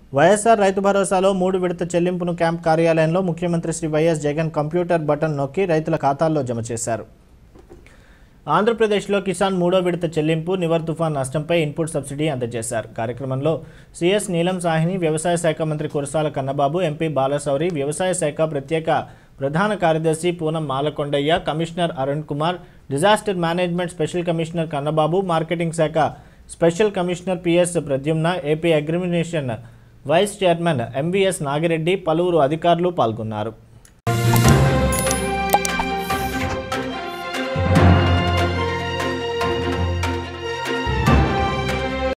వైఎస్ఆర్ రైతు భరోసాలో మూడు విడత చెల్లింపును క్యాంప్ కార్యాలయంలో ముఖ్యమంత్రి Shri Y S Jagan computer button నొక్కి రైతుల ఖాతాల్లో జమ చేశారు ఆంధ్రప్రదేశ్లో కిసాన్ మూడో విడత చెల్లింపు నివర్ తుఫాన్ నష్టంపై ఇన్పుట్ సబ్సిడీ అందజేశారు కార్యక్రమంలో సిఎస్ నీలం సాహిని వ్యవసాయ శాఖ మంత్రి కురసాల కన్నబాబు ఎంపీ బాలశౌరి వ్యవసాయ శాఖ ప్రత్యేక ప్రధాన కార్యదర్శి Poonam Malakondaiah commissioner Arun Kumar disaster management special commissioner Kannababu marketing శాఖ special commissioner P S Pradyumna A P అగ్రిమినేషన్ వైస్ చైర్మన్ ఎంవీఎస్ నాగిరెడ్డి పలువురు అధికారులు పాల్గొన్నారు